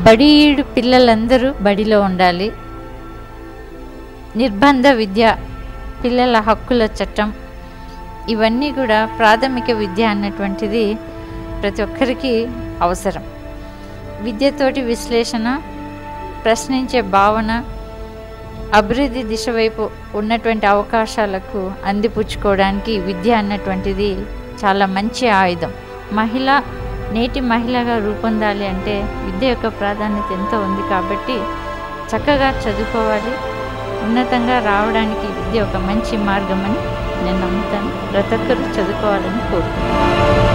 బడీడు పిల్లలందరూ బడిలో ఉండాలి నిర్బంధ విద్య పిల్లల హక్కుల చట్టం ఇవన్నీ కూడా ప్రాథమిక విద్య అన్నటువంటిది ప్రతి ఒక్కరికి అవసరం విద్యతోటి విశ్లేషణ ప్రశ్నించే భావన అభివృద్ధి దిశ వైపు ఉన్నటువంటి అవకాశాలకు అందిపుచ్చుకోవడానికి విద్య అన్నటువంటిది చాలా మంచి ఆయుధం మహిళ నేటి మహిళగా రూపొందాలి అంటే విద్య యొక్క ప్రాధాన్యత ఎంతో ఉంది కాబట్టి చక్కగా చదువుకోవాలి ఉన్నతంగా రావడానికి విద్య ఒక మంచి మార్గం అని నేను నమ్ముతాను ప్రతి ఒక్కరూ చదువుకోవాలని కోరుకుంటున్నాను